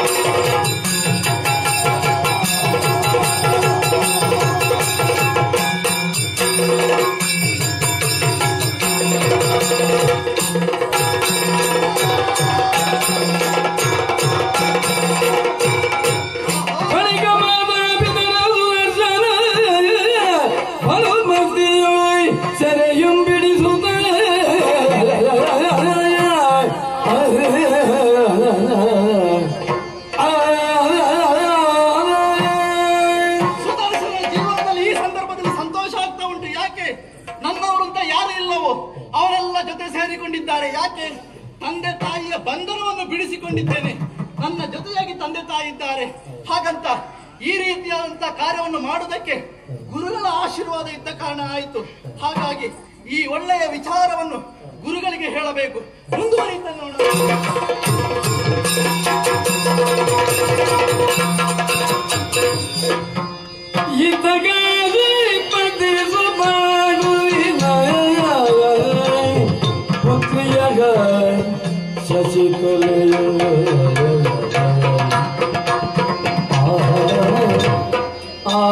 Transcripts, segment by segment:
ಸೆರೆയും ಬಿಡಿಸುತ್ತ ಸುದರ್ಶನ ಜೀವನದಲ್ಲಿ ಈ ಸಂದರ್ಭದಲ್ಲಿ ಸಂತೋಷ ಆಗ್ತಾ ಉಂಟು ಯಾಕೆ ನನ್ನವರು ಅಂತ ಯಾರು ಇಲ್ಲವೋ ಅವರೆಲ್ಲ ಜೊತೆ ಸೇರಿಕೊಂಡಿದ್ದಾರೆ ಯಾಕೆ ತಂದೆ ತಾಯಿಯ ಬಂಧನವನ್ನು ಬಿಡಿಸಿಕೊಂಡಿದ್ದೇನೆ ನನ್ನ ಜೊತೆಯಾಗಿ ತಂದೆ ತಾಯಿ ಇದ್ದಾರೆ ಹಾಗಂತ ಈ ರೀತಿಯಾದಂತ ಕಾರ್ಯವನ್ನು ಮಾಡುವುದಕ್ಕೆ ಗುರುಗಳ ಆಶೀರ್ವಾದ ಇದ್ದ ಕಾರಣ ಆಯಿತು ಹಾಗಾಗಿ ಈ ಒಳ್ಳೆಯ ವಿಚಾರವನ್ನು ಗುರುಗಳಿಗೆ ಹೇಳಬೇಕು ಮುಂದುವರಿತ ನೋಡೋಣ ಇತಗಾರಿ ಪತಿಸು ಬಾಗುವಿನ ಪುತ್ರಿಯಗ ಶಶಿಕಲೆಯು ಆ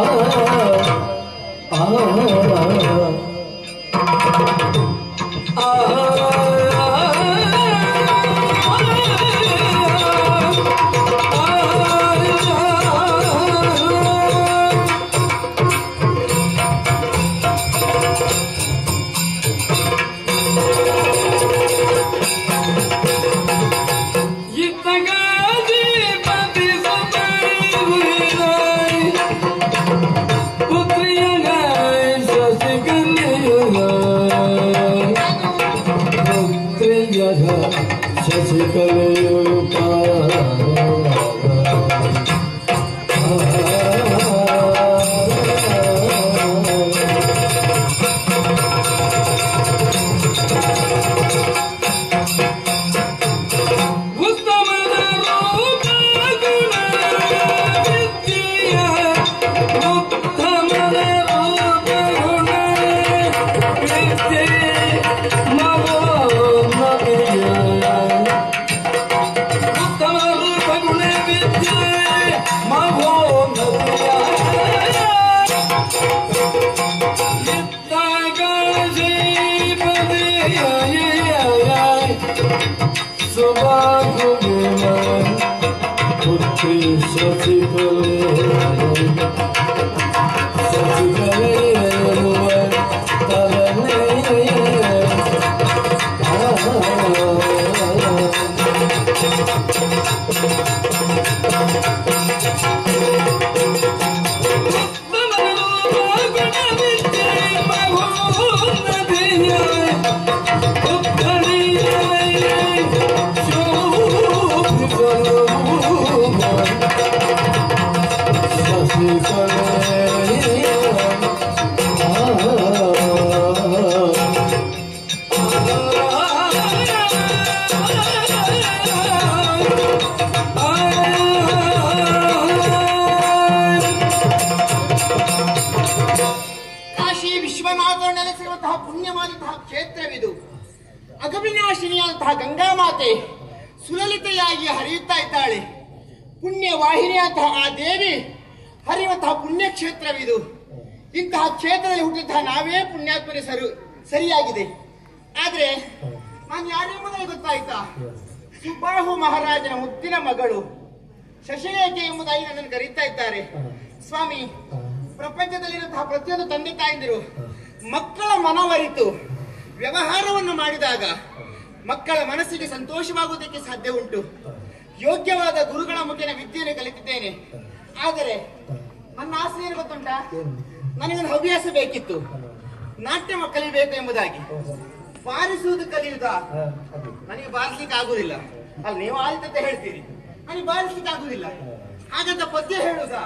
ಆ ಉತ್ತಮದ ರೂಪ ಗುಣ ವಿದ್ಯೆಯ ಉತ್ತಮದ ರೂಪ ಗುಣ ವಿದ್ಯೆ ಮನೋಮತಿಯ ಉತ್ತಮ ರೂಪ ಗುಣ ವಿದ್ಯೆ ಮನೋಮತಿಯ ಇದ್ದಾಗ ಜೀವನೆಯ ಸೌಭಾಗ್ಯವೇನ ಪುತ್ರಿ ಶಶಿಕಲೆ ಶಶಿಕಲೆ ಎನ್ನುವ ತರನೆ ಕಾಶಿ ವಿಶ್ವನಾಥರು ನೆಲೆಸಿರುವಂತಹ ಪುಣ್ಯವಾದಂತಹ ಕ್ಷೇತ್ರವಿದು ಅಗವಿನಾಶಿನಿಯಾದಂತಹ ಗಂಗಾ ಮಾತೆ ಸುಲಲಿತೆಯಾಗಿ ಹರಿಯುತ್ತಾ ಇದ್ದಾಳೆ ಪುಣ್ಯ ವಾಹಿನಿಯಂತಹ ಆ ದೇವಿ ಹರಿಯುವಂತಹ ಪುಣ್ಯ ಕ್ಷೇತ್ರವಿದು ಇಂತಹ ಕ್ಷೇತ್ರದಲ್ಲಿ ಹುಟ್ಟಿದಂತಹ ನಾವೇ ಪುಣ್ಯಾತ್ಮನೆ ಸರು ಸರಿಯಾಗಿದೆ ಆದ್ರೆ ನಾನು ಯಾರೆಂಬುದಾಗಿ ಗೊತ್ತಾಯ್ತಾ ಸುಬಾಹು ಮಹಾರಾಜನ ಮುದ್ದಿನ ಮಗಳು ಶಶಿರೇಖೆ ಎಂಬುದಾಗಿ ನನ್ನನ್ನು ಕರೀತಾ ಇದ್ದಾರೆ ಸ್ವಾಮಿ ಪ್ರಪಂಚದಲ್ಲಿರುವಂತಹ ಪ್ರತಿಯೊಂದು ತಂದೆ ತಾಯಂದಿರು ಮಕ್ಕಳ ಮನವರಿತು ವ್ಯವಹಾರವನ್ನು ಮಾಡಿದಾಗ ಮಕ್ಕಳ ಮನಸ್ಸಿಗೆ ಸಂತೋಷವಾಗುವುದಕ್ಕೆ ಸಾಧ್ಯ ಉಂಟು ಯೋಗ್ಯವಾದ ಗುರುಗಳ ಮುಖೇನ ವಿದ್ಯೆಯನ್ನು ಕಲಿತಿದ್ದೇನೆ ಆದರೆ ನನ್ನ ಆಸೆ ಏನು ಗೊತ್ತುಂಟಾ ನನಗೊಂದು ಹವ್ಯಾಸ ಬೇಕಿತ್ತು ನಾಟ್ಯ ಕಲಿಬೇಕು ಎಂಬುದಾಗಿ ಬಾರಿಸುವುದು ಕಲಿಯುವುದಾ ನನಗೆ ಬಾರಿಸ್ಲಿಕ್ಕೆ ಆಗುದಿಲ್ಲ ಅಲ್ಲ ನೀವು ಆದಿತ್ಯ ಅಂತ ಹೇಳ್ತೀರಿ ನನಗೆ ಬಾರಿಸ್ಲಿಕ್ಕೆ ಆಗುದಿಲ್ಲ ಹಾಗಂತ ಪದ್ಯ ಹೇಳುದಾ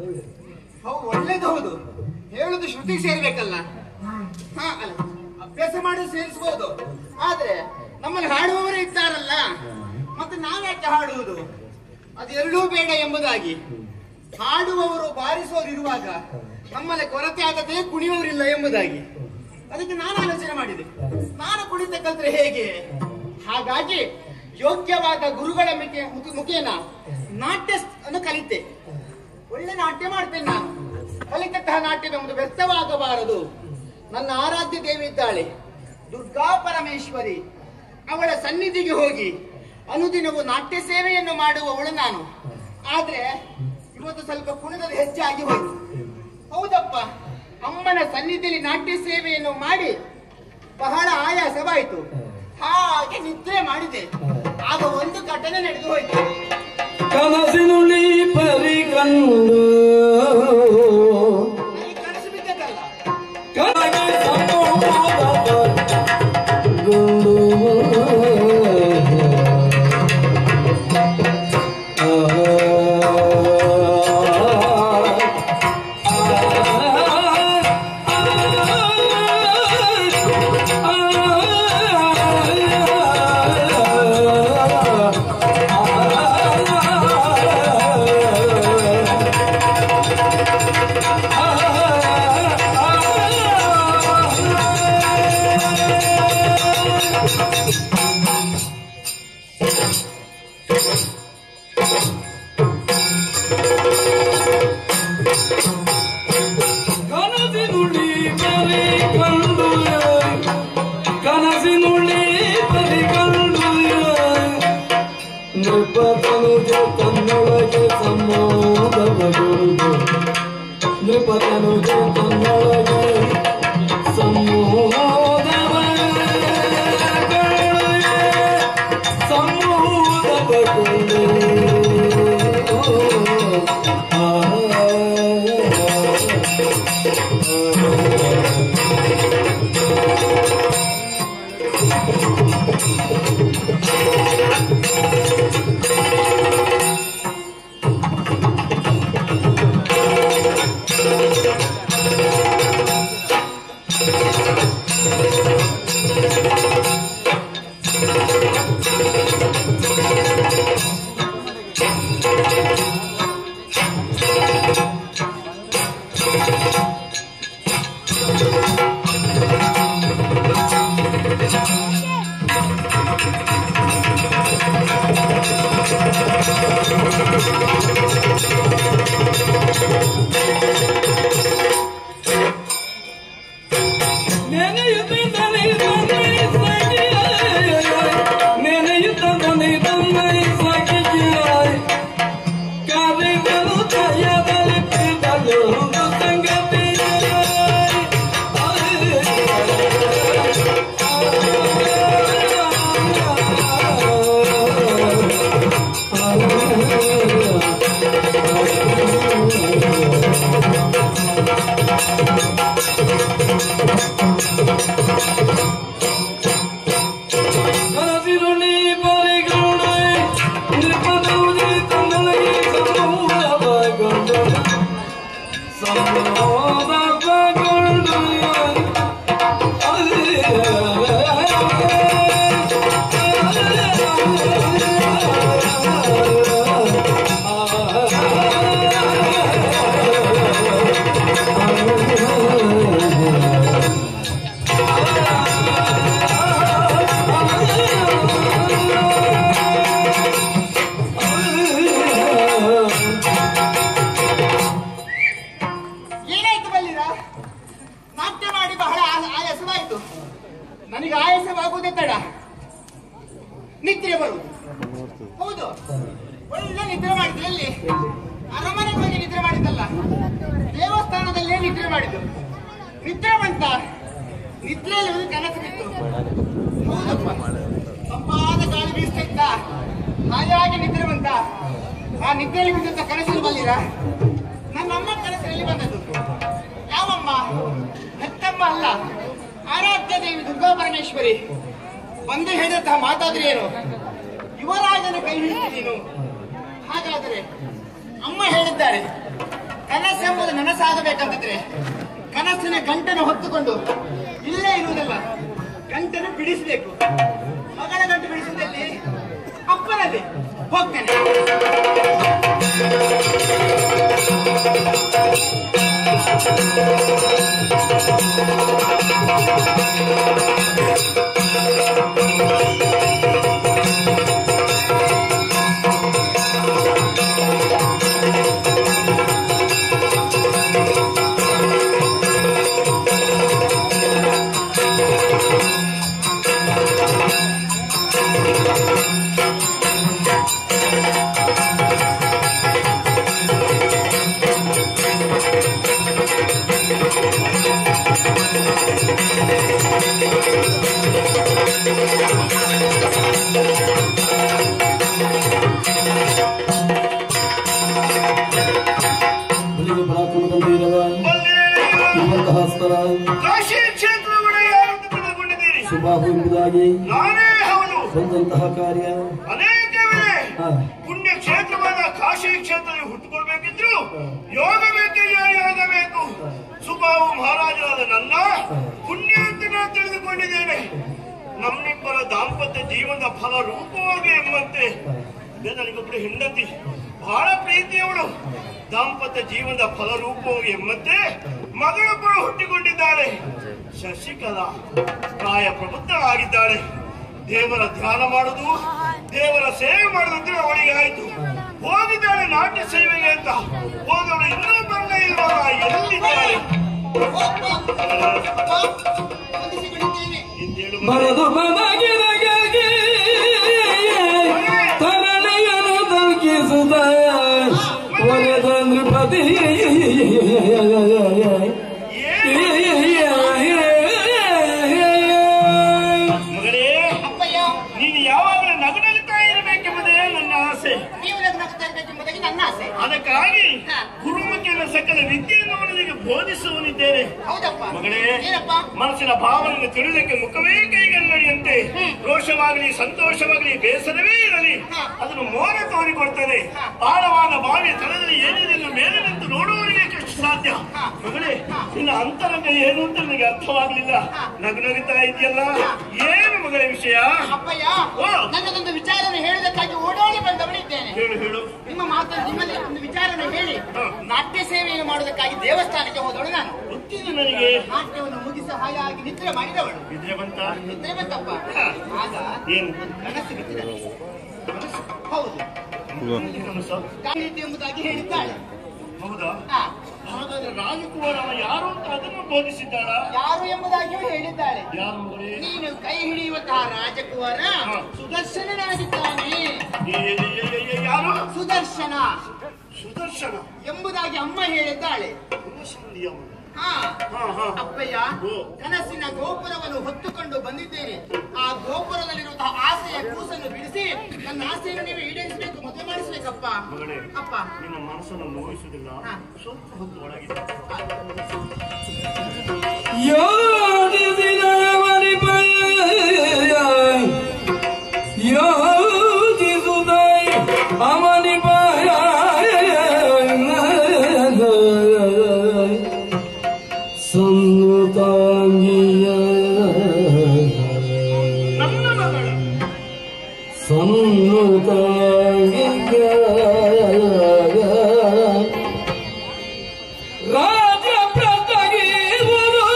ಹೌದು ಒಳ್ಳೇದು ಹೌದು ಹೇಳುದು ಶ್ರುತಿ ಸೇರ್ಬೇಕಲ್ಲ ಹಾ ಅಲ್ಲ ಅಭ್ಯಾಸ ಮಾಡಿ ಸೇರಿಸಬಹುದು ಆದ್ರೆ ನಮ್ಮಲ್ಲಿ ಹಾಡುವವರೇ ಇದ್ದಾರಲ್ಲ ಮತ್ತೆ ನಾವ್ಯಾಕೆ ಹಾಡುವುದು ಅದೆರಡೂ ಬೇಡ ಎಂಬುದಾಗಿ ಹಾಡುವವರು ಬಾರಿಸುವವರು ಇರುವಾಗ ನಮ್ಮಲ್ಲಿ ಕೊರತೆ ಆಗದೆ ಕುಣಿಯುವವರಿಲ್ಲ ಎಂಬುದಾಗಿ ಅದಕ್ಕೆ ನಾನು ಆಲೋಚನೆ ಮಾಡಿದೆ ನಾನು ಕುಣಿತ ಕಲ್ತ್ರೆ ಹೇಗೆ ಹಾಗಾಗಿ ಯೋಗ್ಯವಾದ ಗುರುಗಳ ಮಿಕೆ- ಮುಖ- ಮುಖೇನ ನಾಟ್ಯ ಅನ್ನು ಕಲಿತೆ ಒಳ್ಳೆ ನಾಟ್ಯ ಮಾಡ್ತೇನೆ ನಾನು ಕಲಿತಂತಹ ನಾಟ್ಯವೆಂಬುದು ವ್ಯರ್ಥವಾಗಬಾರದು ನನ್ನ ಆರಾಧ್ಯ ದೇವಿ ಇದ್ದಾಳೆ ದುರ್ಗಾ ಪರಮೇಶ್ವರಿ ಅವಳ ಸನ್ನಿಧಿಗೆ ಹೋಗಿ ಅನುದಿನವೂ ನಾಟ್ಯ ಸೇವೆಯನ್ನು ಮಾಡುವವಳು ನಾನು ಆದ್ರೆ ಇವತ್ತು ಸ್ವಲ್ಪ ಕುಣಿದದ ಹೆಚ್ಚಾಗಿ ಹೋಯ್ತು ಹೌದಪ್ಪ ಅಮ್ಮನ ಸನ್ನಿಧಿಯಲ್ಲಿ ನಾಟ್ಯ ಸೇವೆಯನ್ನು ಮಾಡಿ ಬಹಳ ಆಯಾಸವಾಯಿತು ಹಾಗೆ ನಿದ್ರೆ ಮಾಡಿದೆ ಆಗ ಒಂದು ಘಟನೆ ನಡೆದು ಹೋಯ್ತು ಕನಸಿನುಳಿ ಪರಿಗಂಡು ನನಗೆ ಕನಸು ಬಿದ್ದದಲ್ಲ ಕನಗೆ ಸಮೂಹದ ಗುಂಡು ಕನಸಿನುಳಿ ಪರಿಗಂಡು ಕನಸಿನುಳಿ ಪರಿಗಂಡು ನೃಪತನುಜ ತನ್ನೊಳಗೆ ಸಮೋದವಗುರುದು ನೃಪತನುಜ ತನ್ನೊಳಗೆ ಕನಸಿನುಳಿ ಪರಿಗಣೆ ನೃಪದೌನಿ ತನ್ನೊಳಗೆ ಸಮೂಹವಗೊಂಡು ಸಮೋದವಗೊಂಡು ಏನಾಯ್ತು ಬಲ್ಲಿರ ನಾಟ್ಯ ಮಾಡಿ ಬಹಳ ಆ- ಆಯಾಸವಾಯಿತು ನನಗೆ ಆಯಾಸವಾಗುವುದೇ ತಡ ನಿದ್ರೆ ಬರುವುದು ಹೌದು ಒಳ್ಳೆ ನಿದ್ರೆ ಮಾಡಿದ್ದು ಎಲ್ಲಿ ಅರಮನೆಗೆ ಹೋಗಿ ನಿದ್ರೆ ಮಾಡಿದ್ದಲ್ಲ ದೇವಸ್ಥಾನದಲ್ಲೇ ನಿದ್ರೆ ಮಾಡಿದ್ದು ನಿದ್ರೆ ಬಂತ ನಿದ್ರೆಯಲ್ಲಿ ಒಂದು ಕನಸು ಬಿತ್ತು ಹೌದಪ್ಪ ತಂಪಾದ ಗಾಳಿ ಬೀಸ್ತಾ ಇತ್ತ ಹಾಗಾಗಿ ನಿದ್ರೆ ಬಂತ ಆ ನಿದ್ರೆಯಲ್ಲಿ ಬಿದ್ದಂತ ಕನಸಲ್ಲಿ ಬಲ್ಲಿರ ನನ್ನಮ್ಮ ಕನಸಿನಲ್ಲಿ ಬಂದದ್ದು ಯಾವಮ್ಮ ಹೆತ್ತಮ್ಮ ಅಲ್ಲ ಆರಾಧ್ಯ ದೇವಿ ದುರ್ಗಾ ಪರಮೇಶ್ವರಿ ಬಂದು ಹೇಳಿದಂತಹ ಮಾತಾದ್ರೆ ಏನು ಯುವರಾಜನ ಕೈ ಹಿಡಿದು ಹಾಗಾದರೆ ಅಮ್ಮ ಹೇಳಿದ್ದಾರೆ ಕನಸೆಂಬುದು ನನಸಾಗಬೇಕಂತಿದ್ರೆ ಕನಸಿನ ಗಂಟನ್ನು ಹೊತ್ತುಕೊಂಡು ಇಲ್ಲೇ ಇರುವುದಲ್ಲ ಗಂಟನ್ನು ಬಿಡಿಸಬೇಕು ಮಗಳ ಗಂಟು ಬಿಡಿಸುವುದಲ್ಲಿ ಅಪ್ಪನಲ್ಲಿ ಹೋಗ್ತೇನೆ ಿ ಸುಬಾಹು ಎಂಬುದಾಗಿ ನಾನೇ ಹೌದು ಬಂದಂತಹ ಕಾರ್ಯ ಅನೇಕವೇ ಹಾ. ಪುಣ್ಯ ಕ್ಷೇತ್ರವಾದ ಕಾಶಿ ಕ್ಷೇತ್ರದಲ್ಲಿ ಹುಟ್ಟುಕೊಳ್ಬೇಕಿದ್ರು ಯೋಗ ಬೇಕು ಯೋಗ ಬೇಕು ಸುಬಾವು ಮಹಾರಾಜರಾದ ನನ್ನ ಪುಣ್ಯ ಅಂತ ನಾನು ತಿಳಿದುಕೊಂಡಿದ್ದೇನೆ ನಮ್ಮಿಬ್ಬರ ದಾಂಪತ್ಯ ಜೀವನದ ಫಲ ರೂಪವಾಗಿ ಎಂಬಂತೆ ಇದೇ ನನಗೊಬ್ಬಳು ಹೆಂಡತಿ ಬಹಳ ಪ್ರೀತಿಯವಳು ದಾಂಪತ್ಯ ಜೀವನದ ಫಲ ರೂಪವಾಗಿ ಎಂಬಂತೆ ಮಗಳೊಬ್ಬಳು ಹುಟ್ಟಿಕೊಂಡಿದ್ದಾಳೆ ಶಶಿಕಲಾ ಪ್ರಾಯ ಪ್ರಬುದ್ಧಳಾಗಿದ್ದಾಳೆ ದೇವರ ಧ್ಯಾನ ಮಾಡುದು ದೇವರ ಸೇವೆ ಮಾಡುದು ಅಂದ್ರೆ ಅವಳಿಗೆ ಆಯ್ತು ಹೋಗಿದ್ದಾಳೆ ನಾಟ್ಯ ಸೇವೆಗೆ ಅಂತ ಹೋದವಳು ಇನ್ನೂ ಬರಲೇ ಇಲ್ವಲ್ಲ ಎಲ್ಲಿದ್ದಾಳೆ ವಂದಿಸಿಬಿಡುತ್ತೇನೆ ಇಂದೇಳು ಬರದು ಬದಗಿರಗಾಗಿ ತರಣೆಯನು ತಲುಕಿಸುತ್ತ ಒರೆದ ನೃಪತಿ ಮಗಳೇ ಅಪ್ಪಯ್ಯ ನೀನು ಯಾವಾಗಲೂ ನಗುನಗುತ್ತಾ ಇರಬೇಕೆಂಬುದೇ ನನ್ನ ಆಸೆ ನೀವು ನಗ್ನಗ್ತಾ ಇರ್ಬೇಕೆಂಬುದಾಗಿ ನನ್ನ ಆಸೆ ಅದಕ್ಕಾಗಿ ಹಾ. ಗುರುಮುಖಿನ ಸಕಲ ವಿದ್ಯೆಯನ್ನು ಅವನಿಗೆ ಬೋಧಿಸುವನಿದ್ದೇನೆ ಹೌದಪ್ಪ ಮಗಳೇ ಏನಪ್ಪ ಮನಸ್ಸಿನ ಭಾವನೆಯನ್ನು ತಿಳಿದಕ್ಕೆ ಮುಖವೇ ಕೈಗನ್ನಡಿಯಂತೆ ರೋಷವಾಗಲಿ ಸಂತೋಷವಾಗಲಿ ಬೇಸರವೇ ಇರಲಿ ಹಾ. ಅದನ್ನು ಮೋನ ತೋರಿಕೊಡ್ತದೆ ಹಾ. ಆಳವಾದ ಬಾವಿಯ ತಳದಲ್ಲಿ ಏನಿದೆ ಎಂದು ಮೇಲೆ ನಿಂತು ನೋಡುವವರಿಗೆ ಕಷ್ಟ ಸಾಧ್ಯ ಹಾ. ಮಗಳೇ ನಿನ್ನ ಅಂತರಂಗ ಏನು ಅಂತ ನನಗೆ ಅರ್ಥವಾಗಲಿಲ್ಲ ಹಾ. ನಗು ನಗುತ್ತಾ ಇದೆಯಲ್ಲ ಹಾ. ಏನು ಮಗಳ ವಿಷಯ ಅಪ್ಪಯ್ಯ ಓ. ನನ್ನದೊಂದು ವಿಚಾರವನ್ನು ಹೇಳುವುದಕ್ಕಾಗಿ ಓಡೋಡಿ ಬಂದವಳಿದ್ದೇನೆ ಹೇಳು ಹೇಳು ನಿಮ್ಮ ಮಾತನ್ನು ನಿಮ್ಮಲ್ಲಿ ಒಂದು ವಿಚಾರವನ್ನು ಹೇಳಿ ಹಾ. ನಾಟ್ಯ ಸೇವೆಯನ್ನು ಮಾಡುವುದಕ್ಕಾಗಿ ದೇವಸ್ಥಾನಕ್ಕೆ ಹೋದವಳು ನಾನು ಗೊತ್ತಿದೆ ನನಗೆ ನಾಟ್ಯವನ್ನು ಮುಗಿಸಿ ಹಾಯಾಗಿ ನಿದ್ರೆ ಮಾಡಿದವಳು ಇದ್ರೆ ಬಂತ ನಿದ್ರೆ ಬಂತಪ್ಪ ಹಾ. ಆಗ ಏನು ಒಂದು ಕನಸು ಬಿದ್ದಿದೆ ಹೌದು ಕನಸು? ಗಾಂಧಿ ಎಂಬುದಾಗಿ ಹೇಳಿದ್ದಾಳೆ ಹೌದಾ ಹಾ. ಹಾಗಾದ್ರೆ ರಾಜಕುಮಾರ ಅವ ಯಾರು ಅಂತ ಅದನ್ನು ಬೋಧಿಸಿದ್ದಾಳ ಯಾರು ಎಂಬುದಾಗಿಯೂ ಹೇಳಿದ್ದಾಳೆ ಯಾರು ಮಗಳೇ ನೀನು ಕೈ ಹಿಡಿಯುವಂತಹ ರಾಜಕುಮಾರ ಹಾ. ಸುದರ್ಶನನಾಗಿದ್ದಾನೆ ಏ- ಏ- ಏ- ಏ- ಏ- ಯಾರು ಸುದರ್ಶನ ಸುದರ್ಶನ ಎಂಬುದಾಗಿ ಅಮ್ಮ ಹೇಳಿದ್ದಾಳೆ ಸುದರ್ಶನ ಅವನು. ಹಾ ಹಾ ಹಾ ಅಪ್ಪಯ್ಯ ಓ. ಕನಸಿನ ಗೋಪುರವನ್ನು ಹೊತ್ತುಕೊಂಡು ಬಂದಿದ್ದೇನೆ ಆ ಗೋಪುರದಲ್ಲಿರುವಂತಹ ಆಸೆಯ ಕೂಸನ್ನು ಬಿಡಿಸಿ ನನ್ನ ಆಸೆಯನ್ನು ನೀವು ಈಡೇರಿಸಬೇಕು ಮದುವೆ ಮಾಡಿಸ್ಬೇಕಪ್ಪ ಮಗಳೇ ಅಪ್ಪ ನಿನ್ನ ಮನಸ್ಸನ್ನು ನೋಯಿಸುವುದಿಲ್ಲ ಹಾ. ಸ್ವಲ್ಪ ಹೊತ್ತು ಒಳಗಿದೆ ಯೋಜಿಸಿದ ಮಣಿಪಯ ಯೋಜಿಸುತ್ತ ಅಮನಿಪಯ ಸನ್ನುತಾಂಗಿಯ ನನ್ನ ಮಗಳ ಸನ್ನುತಾಂಗಿಯ ರಾಜ ಪ್ರಸ್ತಗಿರುವುದು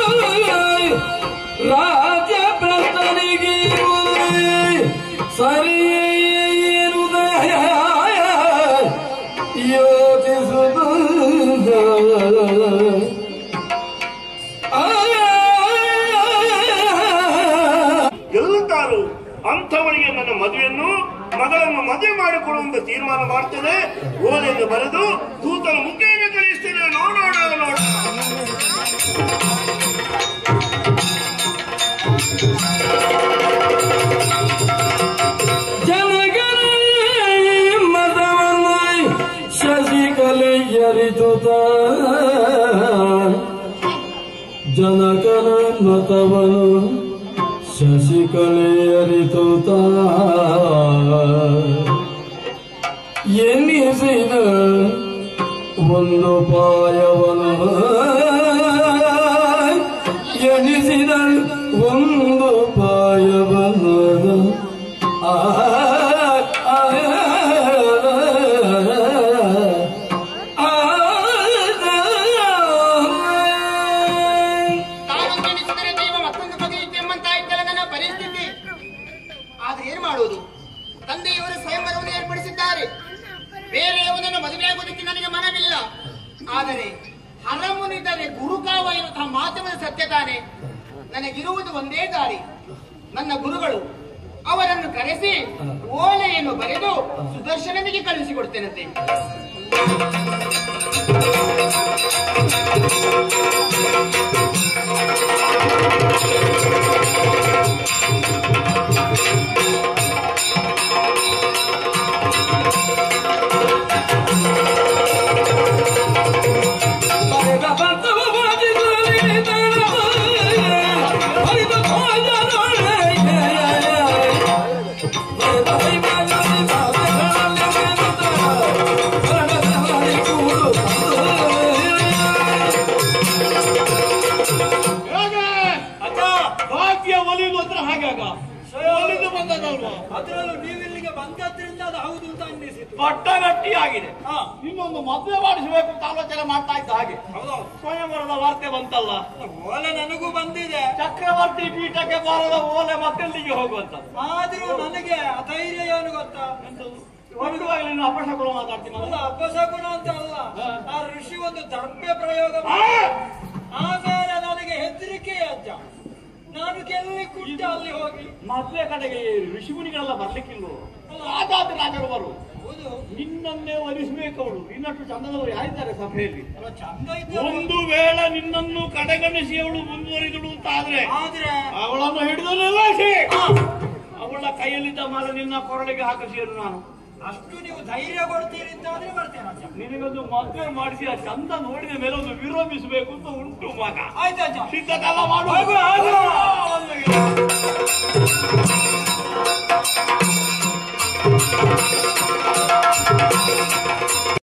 ರಾಜ ಪ್ರಸ್ತನಿಗಿರುವುದು ಸರಿಯಿರುವುದಯ ಯೋಚಿಸುವುದು ಗೆಲ್ಲುತ್ತಾರು ಅಂಥವಳಿಗೆ ನನ್ನ ಮದುವೆಯನ್ನು ಮಗಳನ್ನು ಮದುವೆ ಮಾಡಿಕೊಡುವಂತ ತೀರ್ಮಾನ ಮಾಡ್ತೇನೆ ಓಲೆಯನ್ನು ಬರೆದು ದೂತನ ಮುಖೇನ ಕಳಿಸ್ತೇನೆ ನೋಡೋಣ ನೋಡ ಜನಗಣ ಮತವನ್ನು ಶಶಿಕಲೆ ಎರಿತುತ ಜನಕನ ಮತವನು ಶಶಿಕಲೆ ಎರಿತುತ ಎನ್ನಿಸಿದ ಒಂದು ಪಾಯವನು ಎಣಿಸಿದ ಒಂದು ಪಾಯವನು ಆ ಆ, ಆ, ತಾನೊಂದೆನಿಸಿದರೆ ದೈವ ಮತ್ತೊಂದು ಬಗೆಯಿತ್ತು ಎಂಬಂತಾಯ್ತಲ್ಲ ನನ್ನ ಪರಿಸ್ಥಿತಿ ಆದ್ರೆ ಏನ್ ಮಾಡುವುದು ತಂದೆಯವರು ಸ್ವಯಂವರವನ್ನು ಏರ್ಪಡಿಸಿದ್ದಾರೆ ಬೇರೆಯವನನ್ನು ಮದುವೆಯಾಗುವುದಕ್ಕೆ ನನಗೆ ಮನವಿಲ್ಲ ಆದರೆ ಹರಮುನಿದರೆ ಗುರುಕಾವ ಎನ್ನುವಂತಹ ಮಾಧ್ಯಮದ ಸತ್ಯ ತಾನೆ ನನಗಿರುವುದು ಒಂದೇ ದಾರಿ ನನ್ನ ಗುರುಗಳು ಅವರನ್ನು ಕರೆಸಿ ಓಲೆಯನ್ನು ಬರೆದು ಸುದರ್ಶನನಿಗೆ ಕಳುಹಿಸಿಕೊಡ್ತೇನಂತೆ ಬರೆದ ಬಂಧವ ಬಾಜಿಸಲಿ ತನವ, ಬರೆದ ಭೋಜನೊಳೆ ಪಟ್ಟ ಗಟ್ಟಿಯಾಗಿದೆ ಇನ್ನೊಂದು ಮದುವೆ ಮಾಡಿಸಬೇಕು ಅಂತ ಆಲೋಚನೆ ಮಾಡ್ತಾ ಇದ್ದ ಹಾಗೆ ಸ್ವಯಂವರದ ವಾರ್ತೆ ಬಂತಲ್ಲ ಓಲೆ ನನಗೂ ಬಂದಿದೆ ಚಕ್ರವರ್ತಿ ಪೀಠಕ್ಕೆ ಬಾರದ ಓಲೆ ಮತ್ತೆಲ್ಲಿಗೆ ಹೋಗುವಂತದ್ದು ಆದ್ರೂ ನನಗೆ ಅಧೈರ್ಯ ಏನು ಗೊತ್ತಾ ಹೊರಡುವಾಗ ನೀನು ಅಪಶಕುನ ಮಾತಾಡ್ತೀನಿ ಅಲ್ಲ ಅಪಶಕುನ ಅಂತ ಅಲ್ಲ ಆ ಋಷಿ ಒಂದು ದರ್ಪೆ ಪ್ರಯೋಗ ಮಾಡಿ ಆಮೇಲೆ ನನಗೆ ಹೆದರಿಕೆ ಅಜ್ಜ ನಾನು ಎಲ್ಲಿ ಕುಟ್ಟ ಅಲ್ಲಿ ಹೋಗಿ ಮದುವೆ ಕಡೆಗೆ ಋಷಿಮುನಿಗಳೆಲ್ಲ ಬರ್ಲಿಕ್ಕಿಲ್ವೋ ರಾಜಾತಿ ರಾಜರು ಬರು ಹೌದು ನಿನ್ನನ್ನೇ ವರಿಸಬೇಕು ಅವಳು ಇನ್ನಷ್ಟು ಚಂದದವರು ಯಾರಿದ್ದಾರೆ ಸಭೆಯಲ್ಲಿ ಅಲ್ಲ ಚಂದ ಇದ್ದಾರೆ ಒಂದು ವೇಳೆ ನಿನ್ನನ್ನು ಕಡೆಗಣಿಸಿ ಅವಳು ಮುಂದುವರಿದಳು ಅಂತ ಆದ್ರೆ ಆದ್ರೆ ಅವಳನ್ನು ಹಿಡಿದು ನಿಲ್ಲಿಸಿ ಅವಳ ಕೈಯಲ್ಲಿದ್ದ ಮಾಲೆ ನಿನ್ನ ಕೊರಳಿಗೆ ಹಾಕಿಸಿರು ನಾನು ಅಷ್ಟು ನೀವು ಧೈರ್ಯ ಕೊಡ್ತೀರಿ ಅಂತ ಆದ್ರೆ ಬರ್ತೇನೆ ಅಜ್ಜ ನಿನಗೊಂದು ಮದುವೆ ಮಾಡಿಸಿ ಆ ಚಂದ ನೋಡಿದ ಮೇಲೆ ಒಂದು ವಿರೋಧಿಸಬೇಕು ಅಂತ ಉಂಟು ಮಗ ಆಯ್ತು ಅಜ್ಜ ಸಿದ್ಧತೆಲ್ಲ ಮಾಡು ಆಗು, ಆಗು. ಒಂದು